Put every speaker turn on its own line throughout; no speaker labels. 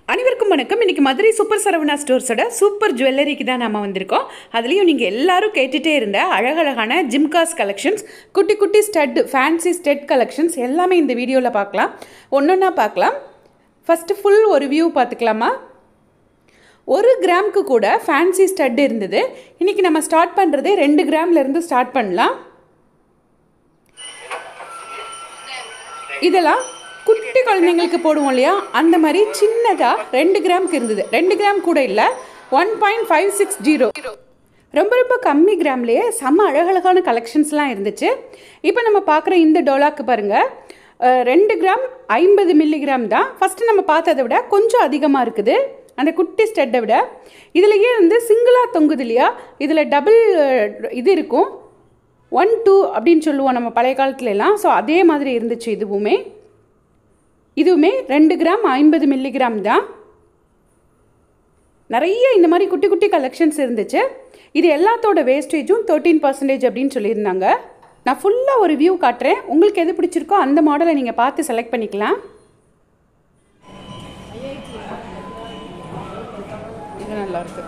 அனைவருக்கும் வணக்கம் இன்னைக்கு மதுரை சூப்பர் சரவணா ஸ்டோர்ஸோட சூப்பர் ஜுவல்லரிக்கு தான் நம்ம வந்திருக்கோம் அதுலேயும் நீங்கள் எல்லாரும் கேட்டுகிட்டே இருந்த அழகழகான ஜிம்காஸ் கலெக்ஷன்ஸ் குட்டி குட்டி ஸ்டட் ஃபேன்சி ஸ்டட் கலெக்ஷன்ஸ் எல்லாமே இந்த வீடியோவில் பார்க்கலாம் ஒன்றொன்னா பார்க்கலாம் ஃபஸ்ட்டு ஃபுல் ஒரு வியூ பார்த்துக்கலாமா ஒரு கிராமுக்கு கூட ஃபேன்சி ஸ்டட் இருந்தது இன்றைக்கி நம்ம ஸ்டார்ட் பண்ணுறதே ரெண்டு கிராம்லேருந்து ஸ்டார்ட் பண்ணலாம் இதெல்லாம் குட்டி குழந்தைங்களுக்கு போடுவோம் இல்லையா அந்த மாதிரி சின்னதாக ரெண்டு கிராமுக்கு இருந்தது ரெண்டு கிராம் கூட இல்லை one point five six zero ரொம்ப ரொம்ப கம்மி கிராம்லேயே செம்ம அழகழகான கலெக்ஷன்ஸ்லாம் இருந்துச்சு இப்போ நம்ம பார்க்குற இந்த டோலாக்கு பாருங்கள் அஹ், ரெண்டு கிராம் ஐம்பது மில்லிகிராம் தான் ஃபஸ்ட்டு நம்ம பார்த்ததை விட கொஞ்சம் அதிகமாக இருக்குது அந்த குட்டி ஸ்டெட்டை விட இதுலேயே வந்து சிங்கிளாக தொங்குது இல்லையா இதில் டபுள் இது இருக்கும் ஒன் டூ அப்படின்னு சொல்லுவோம் நம்ம பழைய காலத்துல எல்லாம் ஸோ அதே மாதிரி இருந்துச்சு இதுவுமே இதுவுமே ரெண்டு கிராம் ஐம்பது மில்லிகிராம் தான் நிறைய இந்த மாதிரி குட்டி குட்டி கலெக்ஷன்ஸ் இருந்துச்சு இது எல்லாத்தோட வேஸ்டேஜும் தேர்ட்டீன் பர்சன்டேஜ் அப்படின்னு சொல்லியிருந்தாங்க நான் ஃபுல்லாக ஒரு வியூ காட்டுறேன் உங்களுக்கு எது பிடிச்சிருக்கோ அந்த மாடலை நீங்கள் பார்த்து செலக்ட் பண்ணிக்கலாம் இது நல்லா இருக்கு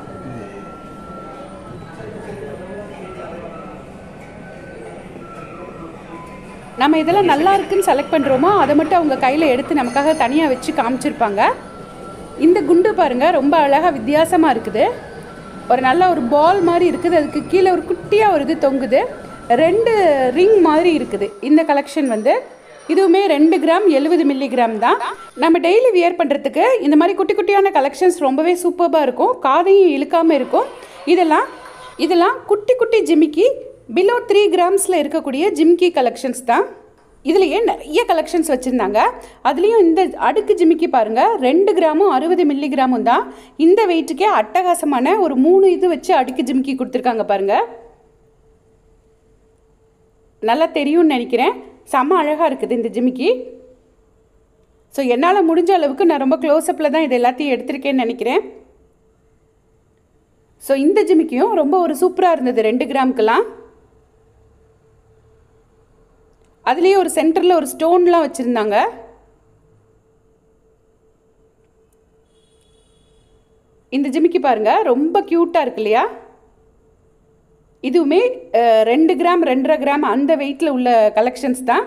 நம்ம இதெல்லாம் நல்லா இருக்குன்னு செலக்ட் பண்ணுறோமோ அதை மட்டும் அவங்க கையில் எடுத்து நமக்காக தனியாக வச்சு காமிச்சிருப்பாங்க இந்த குண்டு பாருங்க ரொம்ப அழகாக வித்தியாசமாக இருக்குது ஒரு நல்ல ஒரு பால் மாதிரி இருக்குது அதுக்கு கீழே ஒரு குட்டியாக ஒரு இது தொங்குது ரெண்டு ரிங் மாதிரி இருக்குது இந்த கலெக்ஷன் வந்து இதுவுமே ரெண்டு கிராம் எழுபது மில்லிகிராம் தான் நம்ம டெய்லி வியர் பண்ணுறதுக்கு இந்த மாதிரி குட்டி குட்டியான கலெக்ஷன்ஸ் ரொம்பவே சூப்பராக இருக்கும் காதையும் இழுக்காமல் இருக்கும் இதெல்லாம் இதெல்லாம் குட்டி குட்டி ஜிமிக்கி பிலோ த்ரீ கிராம்ஸில் இருக்கக்கூடிய ஜிம்கி கலெக்ஷன்ஸ் தான் இதுலேயே நிறைய கலெக்ஷன்ஸ் வச்சுருந்தாங்க அதுலேயும் இந்த அடுக்கு ஜிமிக்கி பாருங்கள் ரெண்டு கிராமும் அறுபது மில்லிகிராமும் தான் இந்த வெயிட்டுக்கே அட்டகாசமான ஒரு மூணு இது வச்சு அடுக்கு ஜிமிக்கி கொடுத்துருக்காங்க பாருங்கள் நல்லா தெரியும்னு நினைக்கிறேன் செம்ம அழகாக இருக்குது இந்த ஜிமிக்கி ஸோ என்னால் முடிஞ்ச அளவுக்கு நான் ரொம்ப க்ளோஸ்அப்பில் தான் இது எல்லாத்தையும் எடுத்திருக்கேன்னு நினைக்கிறேன் ஸோ இந்த ஜிமிக்கியும் ரொம்ப ஒரு சூப்பராக இருந்தது ரெண்டு கிராமுக்கெல்லாம் அதுலேயே ஒரு சென்டரில் ஒரு ஸ்டோன்லாம் வச்சுருந்தாங்க இந்த ஜிமிக்கி பாருங்க ரொம்ப க்யூட்டாக இருக்கு இல்லையா இதுவுமே அஹ், ரெண்டு கிராம் ரெண்டரை கிராம் அந்த வெயிட்டில் உள்ள கலெக்ஷன்ஸ் தான்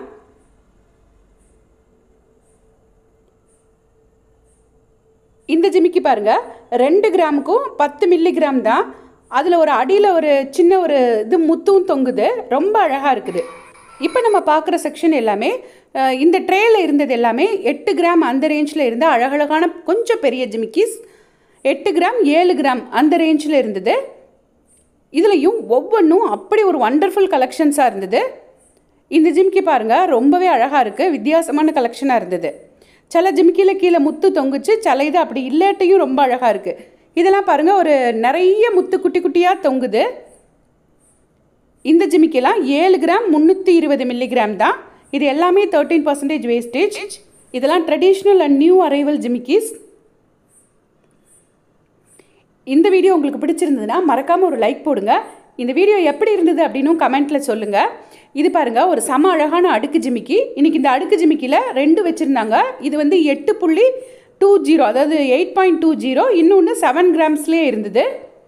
இந்த ஜிமிக்கி பாருங்க ரெண்டு கிராமுக்கும் பத்து மில்லிகிராம் தான் அதில் ஒரு அடியில் ஒரு சின்ன ஒரு இது முத்தும் தொங்குது ரொம்ப அழகாக இருக்குது இப்போ நம்ம பார்க்குற செக்ஷன் எல்லாமே அஹ், இந்த ட்ரேயில் இருந்தது எல்லாமே எட்டு கிராம் அந்த ரேஞ்சில் இருந்த அழகழகான கொஞ்சம் பெரிய ஜிமிக்கிஸ் எட்டு கிராம் ஏழு கிராம் அந்த ரேஞ்சில் இருந்தது இதுலேயும் ஒவ்வொன்றும் அப்படி ஒரு வண்டர்ஃபுல் கலெக்ஷன்ஸாக இருந்தது இந்த ஜிமிக்கி பாருங்கள் ரொம்பவே அழகாக இருக்குது வித்தியாசமான கலெக்ஷனாக இருந்தது சில ஜிமிக்கியில் கீழே முத்து தொங்குச்சு சில இது அப்படி இல்லாட்டையும் ரொம்ப அழகாக இருக்குது இதெல்லாம் பாருங்கள் ஒரு நிறைய முத்து குட்டி குட்டியாக தொங்குது இந்த ஜிமிக்கெல்லாம் ஏழு கிராம் முந்நூற்றி இருபது மில்லிகிராம் தான் இது எல்லாமே தேர்ட்டீன் பர்சன்டேஜ் வேஸ்டேஜ் இதெல்லாம் ட்ரெடிஷ்னல் அண்ட் நியூ அரைவல் ஜிமிக்கிஸ் இந்த வீடியோ உங்களுக்கு பிடிச்சிருந்ததுன்னா மறக்காமல் ஒரு லைக் போடுங்க இந்த வீடியோ எப்படி இருந்தது அப்படின்னும் கமெண்ட்டில் சொல்லுங்கள் இது பாருங்கள் ஒரு சம அழகான அடுக்கு ஜிமிக்கி இன்னைக்கு இந்த அடுக்கு ஜிமிக்கியில் ரெண்டு வச்சுருந்தாங்க இது வந்து எட்டு புள்ளி டூ ஜீரோ அதாவது எயிட் பாயிண்ட் டூ ஜீரோ இன்னொன்று செவன் கிராம்ஸ்லேயே இருந்தது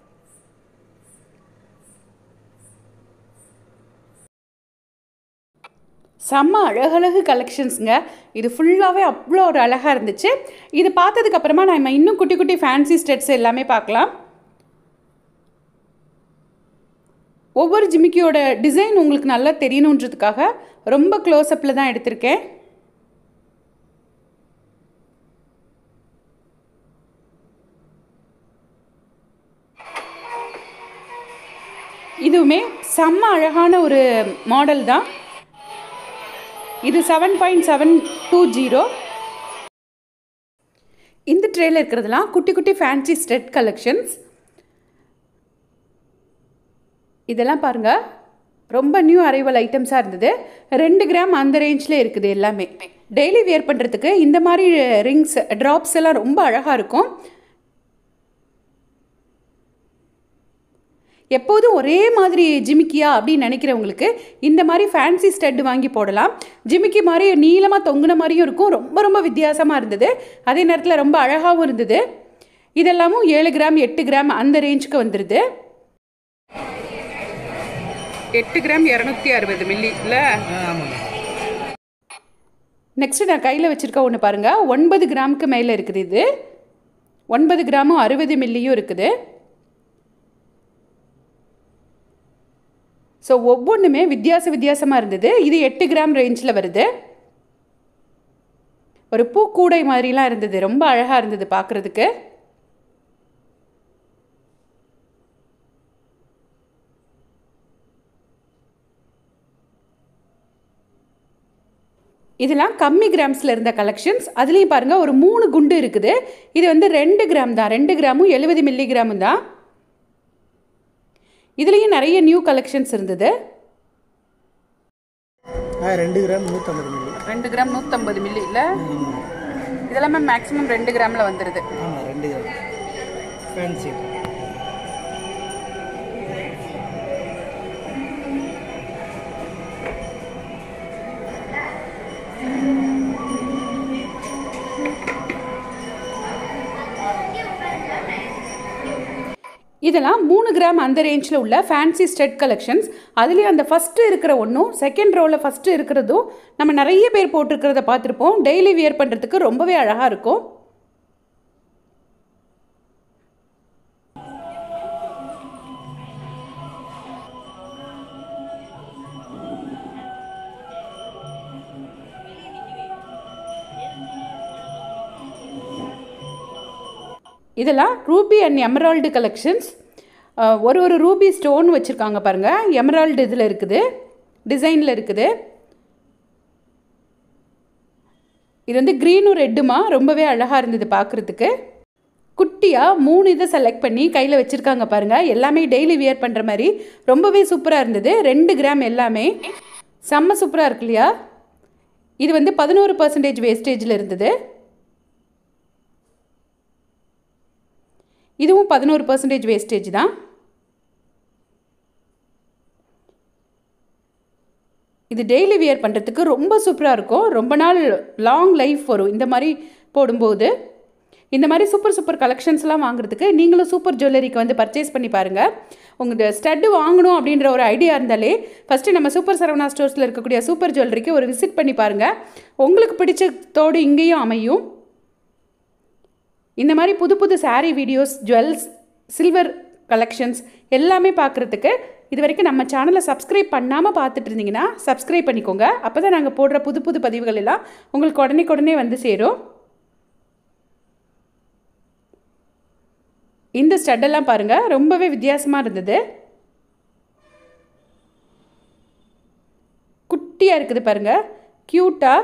செம்ம அழகழகு கலெக்ஷன்ஸுங்க இது ஃபுல்லாகவே அவ்வளோ ஒரு அழகாக இருந்துச்சு இது பார்த்ததுக்கப்புறமா நம்ம இன்னும் குட்டி குட்டி ஃபேன்சி ஸ்டெட்ஸ் எல்லாமே பார்க்கலாம் ஒவ்வொரு ஜிமிக்கியோட டிசைன் உங்களுக்கு நல்லா தெரியணுன்றதுக்காக ரொம்ப க்ளோஸ்அப்பில் தான் எடுத்திருக்கேன் இதுவுமே செம்ம அழகான ஒரு மாடல் தான் இது seven point seven two zero இந்த ட்ரேல இருக்கிறதெல்லாம் குட்டி குட்டி ஃபேன்சி ஸ்டெட் கலெக்ஷன்ஸ் இதெல்லாம் பாருங்க ரொம்ப நியூ அரைவல் ஐட்டம்ஸாக இருந்தது ரெண்டு கிராம் அந்த ரேஞ்சில் இருக்குது எல்லாமே டெய்லி வியர் பண்ணுறதுக்கு இந்த மாதிரி ரிங்ஸ் ட்ராப்ஸ் எல்லாம் ரொம்ப அழகாக இருக்கும் எப்போதும் ஒரே மாதிரி ஜிமிக்கியா அப்படின்னு நினைக்கிறவங்களுக்கு இந்த மாதிரி ஃபேன்சி ஸ்டட் வாங்கி போடலாம் ஜிமிக்கி மாதிரி நீளமாக தொங்குன மாதிரியும் இருக்கும் ரொம்ப ரொம்ப வித்தியாசமாக இருந்தது அதே நேரத்தில் ரொம்ப அழகாகவும் இருந்தது இதெல்லாமும் ஏழு கிராம் எட்டு கிராம் அந்த ரேஞ்சுக்கு வந்துடுது எட்டு கிராம் இரநூத்தி அறுபது மில்லி இல்லை
ஆமாங்க
நெக்ஸ்ட் நான் கையில் வச்சுருக்க ஒன்று பாருங்கள் ஒன்பது கிராமுக்கு மேலே இருக்குது இது ஒன்பது கிராமும் அறுபது மில்லியும் இருக்குது ஸோ ஒவ்வொன்றுமே வித்தியாச வித்தியாசமாக இருந்தது இது எட்டு கிராம் ரேஞ்சில் வருது ஒரு பூக்கூடை மாதிரிலாம் இருந்தது ரொம்ப அழகாக இருந்தது பார்க்குறதுக்கு இதெல்லாம் கம்மி கிராம்ஸில் இருந்த கலெக்ஷன்ஸ் அதுலேயும் பாருங்கள் ஒரு மூணு குண்டு இருக்குது இது வந்து ரெண்டு கிராம் தான் ரெண்டு கிராமும் எழுபது மில்லி கிராமும் தான் இதுலேயும் நிறைய நியூ கலெக்ஷன்ஸ் இருந்தது
ஆ ரெண்டு கிராம் நூற்றம்பது மில்லி
ரெண்டு கிராம் நூற்றம்பது மில்லி இல்லை இதெல்லாமே மேக்ஸிமம் ரெண்டு கிராமில் வந்துடுது
ஆமாம் ரெண்டு கிராம் ஃபேன்சி
இதெல்லாம் மூணு கிராம் அந்த ரேஞ்சில் உள்ள ஃபேன்சி ஸ்டெட் கலெக்ஷன்ஸ் அதுலேயும் அந்த ஃபஸ்ட்டு இருக்கிற ஒன்றும் செகண்ட் ரோவில் ஃபஸ்ட்டு இருக்கிறதும் நம்ம நிறைய பேர் போட்டிருக்கிறத பார்த்துருப்போம் டெய்லி வியர் பண்ணுறதுக்கு ரொம்பவே அழகாக இருக்கும் இதெல்லாம் ரூபி அண்ட் எமரால்டு கலெக்ஷன்ஸ் ஒரு ஒரு ரூபி ஸ்டோன் வச்சுருக்காங்க பாருங்கள் எமரால்டு இதில் இருக்குது டிசைனில் இருக்குது இது வந்து க்ரீனும் ரெட்டுமா ரொம்பவே அழகாக இருந்தது பார்க்குறதுக்கு குட்டியாக மூணு இதை செலக்ட் பண்ணி கையில் வச்சுருக்காங்க பாருங்கள் எல்லாமே டெய்லி வியர் பண்ணுற மாதிரி ரொம்பவே சூப்பராக இருந்தது ரெண்டு கிராம் எல்லாமே செம்ம சூப்பராக இருக்கு இல்லையா இது வந்து பதினோரு பர்சன்டேஜ் வேஸ்டேஜில் இருந்தது இதுவும் பதினோரு பர்சன்டேஜ் வேஸ்டேஜ் தான் இது டெய்லி வியர் பண்ணுறதுக்கு ரொம்ப சூப்பராக இருக்கும் ரொம்ப நாள் லாங் லைஃப் வரும் இந்த மாதிரி போடும்போது இந்த மாதிரி சூப்பர் சூப்பர் கலெக்ஷன்ஸ்லாம் வாங்குறதுக்கு நீங்களும் சூப்பர் ஜுவல்லரிக்கு வந்து பர்ச்சேஸ் பண்ணி பாருங்கள் உங்கள் ஸ்டட்டு வாங்கணும் அப்படின்ற ஒரு ஐடியா இருந்தாலே ஃபஸ்ட்டு நம்ம சூப்பர் சரவணா ஸ்டோர்ஸில் இருக்கக்கூடிய சூப்பர் ஜுவல்லரிக்கு ஒரு விசிட் பண்ணி பாருங்கள் உங்களுக்கு பிடிச்ச தோடு இங்கேயும் அமையும் இந்த மாதிரி புது புது saree videos jewels silver collections எல்லாமே பார்க்குறதுக்கு இது வரைக்கும் நம்ம சேனலை சப்ஸ்கிரைப் பண்ணாமல் பார்த்துட்டு இருந்தீங்கன்னா சப்ஸ்கிரைப் பண்ணிக்கோங்க அப்போ தான் நாங்கள் போடுற புது புது பதிவுகள் எல்லாம் உங்களுக்கு உடனே உடனே வந்து சேரும் இந்த ஸ்டட்டெல்லாம் பாருங்கள் ரொம்பவே வித்தியாசமாக இருந்தது குட்டியாக இருக்குது பாருங்கள் க்யூட்டாக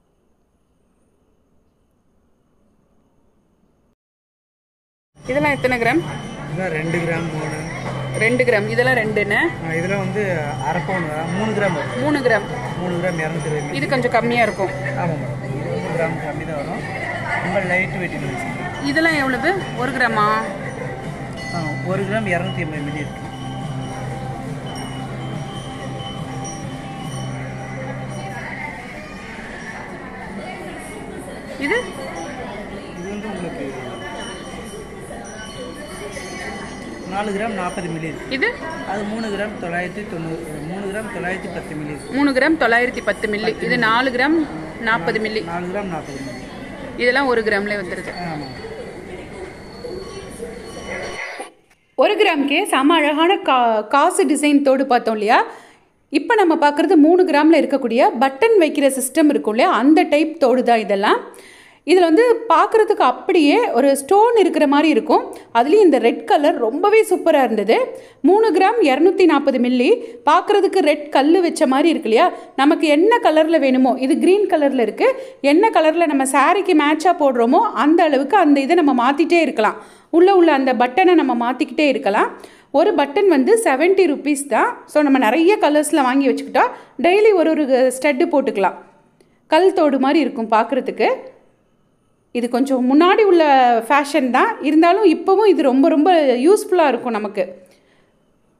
இதெல்லாம் எத்தனை கிராம்
இதெல்லாம் ரெண்டு கிராம் மூணு
ரெண்டு கிராம் இதெல்லாம் ரெண்டுன்னு
ஆ, இதெல்லாம் வந்து அரை பவுன் வரும். மூணு கிராம் வரும்
மூணு கிராம்
மூணு கிராம் இரநூத்தி இருபது
இது கொஞ்சம் கம்மியாக இருக்கும்
ஆமாம் மேடம் இது வந்து கிராம் கம்மி தான் வரும் ரொம்ப லைட் வெயிட் வச்சுருக்கேன்
இதெல்லாம் எவ்வளவு ஒரு கிராமா
ஆ ஒரு கிராம் இரநூத்தி எண்பது மில்லி இருக்கு
இது
இது வந்து உங்களுக்கு நாலு கிராம் நாற்பது மில்லி இருக்கு
இது
அது மூணு கிராம் தொள்ளாயிரத்தி தொண்ணூறு மூணு கிராம் தொள்ளாயிரத்தி பத்து மில்லி இருக்கு
மூணு கிராம் தொள்ளாயிரத்தி பத்து மில்லி இது நாலு கிராம் நாற்பது மில்லி
நாலு கிராம் நாற்பது மில்லி
இதெல்லாம் ஒரு கிராம்லேயே வந்துடுது
ஆமாம்
ஒரு கிராம்க்கே செம அழகான கா காசு டிசைன் தோடு பார்த்தோம் இல்லையா இப்போ நம்ம பார்க்குறது மூணு கிராமில் இருக்கக்கூடிய பட்டன் வைக்கிற சிஸ்டம் இருக்கும் இல்லையா அந்த டைப் தோடு தான் இதெல்லாம் இதில் வந்து பார்க்குறதுக்கு அப்படியே ஒரு ஸ்டோன் இருக்கிற மாதிரி இருக்கும் அதுலேயும் இந்த ரெட் கலர் ரொம்பவே சூப்பராக இருந்தது மூணு கிராம் இரநூத்தி நாற்பது மில்லி பார்க்குறதுக்கு ரெட் கல் வச்ச மாதிரி இருக்கு இல்லையா நமக்கு என்ன கலரில் வேணுமோ இது க்ரீன் கலரில் இருக்குது என்ன கலரில் நம்ம சாரிக்கு மேட்சாக போடுறோமோ அந்த அளவுக்கு அந்த இதை நம்ம மாற்றிட்டே இருக்கலாம் உள்ளே உள்ள அந்த பட்டனை நம்ம மாற்றிக்கிட்டே இருக்கலாம் ஒரு பட்டன் வந்து 70 ருபீஸ் தான் ஸோ நம்ம நிறைய கலர்ஸில் வாங்கி வச்சுக்கிட்டா டெய்லி ஒரு ஒரு ஸ்டட்டு போட்டுக்கலாம் கல் தோடு மாதிரி இருக்கும் பார்க்குறதுக்கு இது கொஞ்சம் முன்னாடி உள்ள ஃபேஷன் தான் இருந்தாலும் இப்போவும் இது ரொம்ப ரொம்ப யூஸ்ஃபுல்லாக இருக்கும் நமக்கு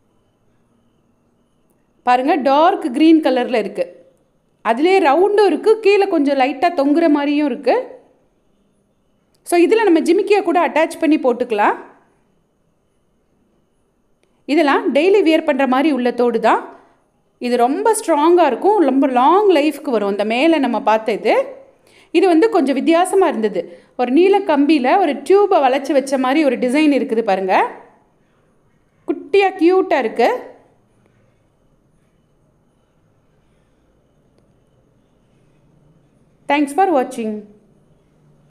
பாருங்கள் டார்க் க்ரீன் கலரில் இருக்குது அதுலேயே ரவுண்டும் இருக்குது கீழே கொஞ்சம் லைட்டாக தொங்குற மாதிரியும் இருக்குது ஸோ இதில் நம்ம ஜிமிக்கியை கூட அட்டாச் பண்ணி போட்டுக்கலாம் இதெல்லாம் டெய்லி வியர் பண்ணுற மாதிரி உள்ள தோடு தான் இது ரொம்ப ஸ்ட்ராங்காக இருக்கும் ரொம்ப லாங் லைஃப்க்கு வரும் இந்த மேலே நம்ம பார்த்த இது இது வந்து கொஞ்சம் வித்தியாசமாக இருந்தது ஒரு நீல கம்பியில் ஒரு டியூப்பை வளைச்சி வச்ச மாதிரி ஒரு டிசைன் இருக்குது பாருங்கள் குட்டியாக க்யூட்டாக இருக்குது தேங்க்ஸ் ஃபார் வாட்சிங்